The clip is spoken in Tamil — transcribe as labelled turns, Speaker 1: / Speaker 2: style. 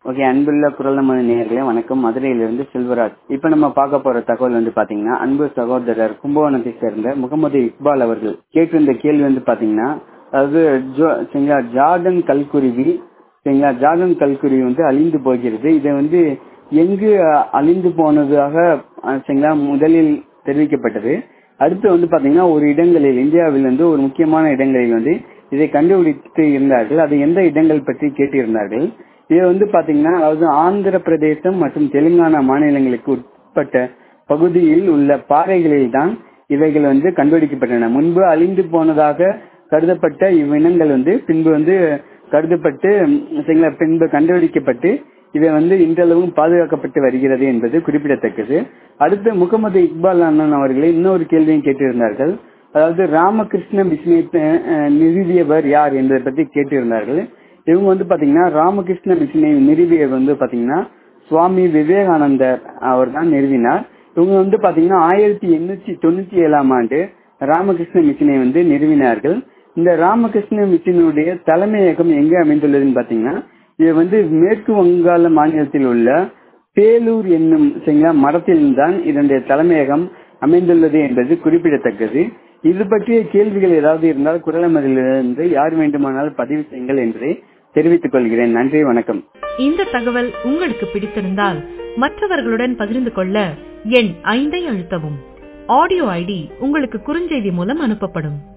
Speaker 1: ஓகே அன்புள்ள குரல் நமது நேயர்களே வணக்கம் மதுரையிலிருந்து செல்வராஜ் இப்ப நம்ம பார்க்க போற தகவல் வந்து பாத்தீங்கன்னா அன்பு சகோதரர் கும்பகோணத்தை சேர்ந்த முகமது இக்பால் அவர்கள் கேட்டிருந்த கேள்வி வந்து பாத்தீங்கன்னா அதாவது ஜோ- சரிங்களா ஜார்டன் கல்குருவி சரிங்களா ஜார்டன் கல்குருவி வந்து அழிந்து போகிறது இதை வந்து எங்கு அஹ், அழிந்து போனதாக அஹ், சரிங்களா முதலில் தெரிவிக்கப்பட்டது அடுத்து வந்து பாத்தீங்கன்னா ஒரு இடங்களில் இந்தியாவில் வந்து ஒரு முக்கியமான இடங்களில் வந்து இதை கண்டுபிடித்து இருந்தார்கள் அது எந்த இடங்கள் பற்றி கேட்டிருந்தார்கள் இது வந்து பாத்தீங்கன்னா அதாவது ஆந்திர பிரதேசம் மற்றும் தெலுங்கானா மாநிலங்களுக்கு உட்பட்ட பகுதியில் உள்ள பாறைகளில் தான் இவைகள் வந்து கண்டுபிடிக்கப்பட்டன முன்பு அழிந்து போனதாக கருதப்பட்ட இவ்வினங்கள் வந்து பின்பு வந்து கருதப்பட்டு ம், சரிங்களா பின்பு கண்டுபிடிக்கப்பட்டு இவை வந்து இன்றளவும் பாதுகாக்கப்பட்டு வருகிறது என்பது குறிப்பிடத்தக்கது அடுத்து முகமது இக்பால் அண்ணன் அவர்களே இன்னொரு கேள்வியும் கேட்டிருந்தார்கள் அதாவது ராமகிருஷ்ண மிஷினை அஹ், நிறுவியவர் யார் என்பதை பற்றி கேட்டிருந்தார்கள் இவங்க வந்து பாத்தீங்கன்னா ராமகிருஷ்ண மிஷினை நிறுவியவர் வந்து பாத்தீங்கன்னா சுவாமி விவேகானந்தர் அவர் தான் நிறுவினார் இவங்க வந்து பாத்தீங்கன்னா ஆயிரத்தி எண்ணூத்தி தொண்ணூத்தி ஏழாம் ஆண்டு ராமகிருஷ்ண மிஷினை வந்து நிறுவினார்கள் இந்த ராமகிருஷ்ண மிஷினுடைய தலைமையகம் எங்க அமைந்துள்ளதுன்னு பாத்தீங்கன்னா இது வந்து மேற்கு வங்காள மாநிலத்தில் உள்ள பேலூர் என்னும் சரிங்களா மரத்தில் தான் இதனுடைய தலைமையகம் அமைந்துள்ளது என்பது குறிப்பிடத்தக்கது இது பற்றிய கேள்விகள் ஏதாவது இருந்தால் குரலமதிலிருந்து யார் வேண்டுமானாலும் பதிவு செய்யுங்கள் என்பதை தெரிவித்துக் கொள்கிறேன் நன்றி வணக்கம்
Speaker 2: இந்த தகவல் உங்களுக்கு பிடித்திருந்தால் மற்றவர்களுடன் பகிர்ந்து கொள்ள எண் ஐந்தை அழுத்தவும் ஆடியோ ஐடி உங்களுக்கு குறுஞ்செய்தி மூலம் அனுப்பப்படும்